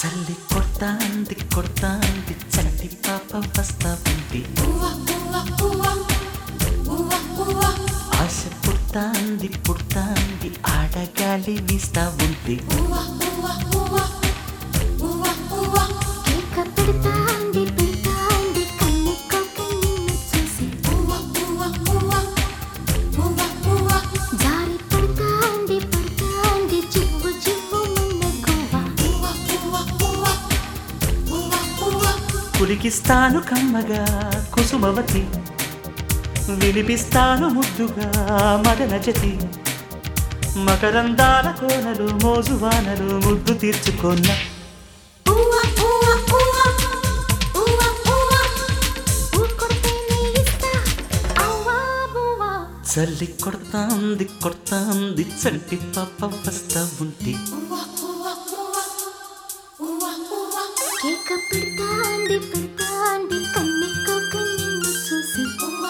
చల్లి కొడతాంది కొడతాంది చంటి పాప వస్తా ఉంది ఆశ పుడతాంది పుడతాంది ఆడగాలి వీస్తా ఉంది కేక పెడతాంది పెడతాంది కన్ని కొక్క నిన్ను చూసి జారి పడతాంది పడతాంది జివ్వు జివ్వు మన్న కులికిస్తాను కమ్మగా కుసుమవతి వినిపిస్తాను ముద్దుగా మదన జతి మకరందాల కోనలు మోజువానలు ముద్దు తీర్చుకున్న చల్లి కొడతాంది కొడతాంది చంటి పాప వస్తా ఉంది కేక పెడతాంది పెడతాంది కన్ని కొక్క నిన్ను చూసి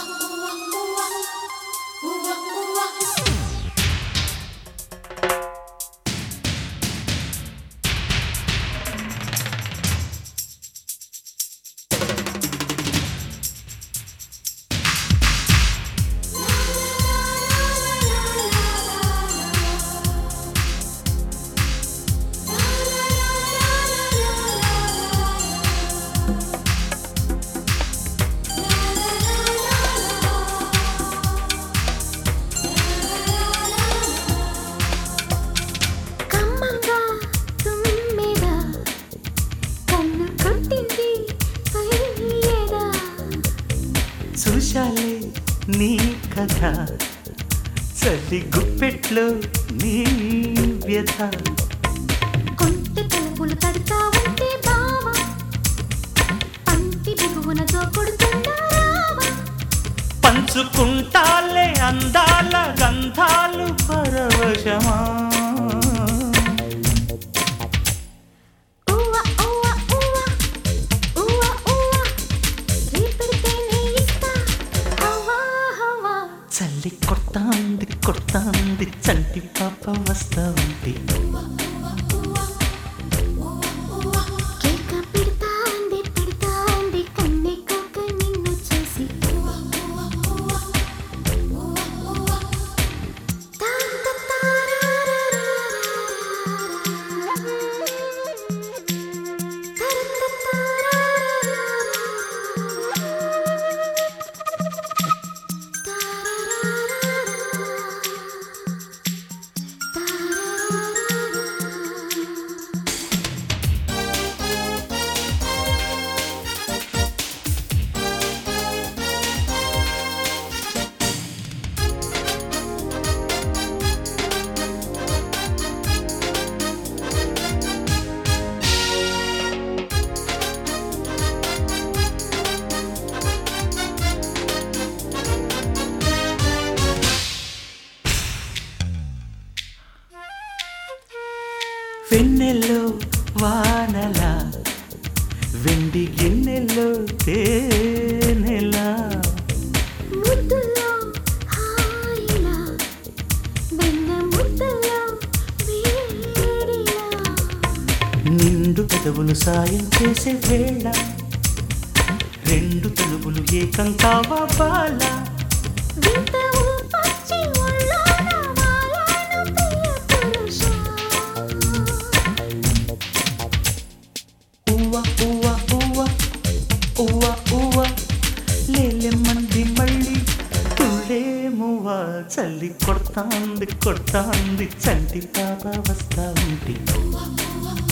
కమ్మంగా తుమ్మెద కన్ను కొట్టింది పైయదా చూశాలే నీ కథ చల్లి గుప్పెట్లో నీ వ్యథ కొంటె తలుపులు తడతా ఉంటే బావ పంటి బిగువునతో కొడుతుందా రావా పంచుకుంటాలే అందాల గంధాలు పరవశమా ఊవ ఊవ ఊవ ఊవ ఊవ రేపెడితేనే ఇస్తా హవా హవా చల్లి కొడతాంది కొడతాంది చంటి పాప వస్తా ఉంది కేక పెడతాంది పెడతాంది కన్నె కొక్క నిన్ను చూసి వెన్నెల్లో వానల వెండి గిన్నెల్లో తేనెలా ముద్దులో హాయిలా వెన్న ముద్దలో వేడిలా నిండు పెదవులు సాయం చేసే వేళ రెండు తలుపులు ఏకం కావా బాల వింత ఊపొచ్చి ఒళ్ళోన వాలాను ప్రియ పురుషా ఉవ్వ ఉవ్వ ఉవ్వ ఉవ్వ ఉవ్వ లేలెమ్మంది మళ్ళీ తుళ్ళేమువ్వ చల్లి కొడతాంది కొడతాంది చంటి పాప వస్తా ఉంది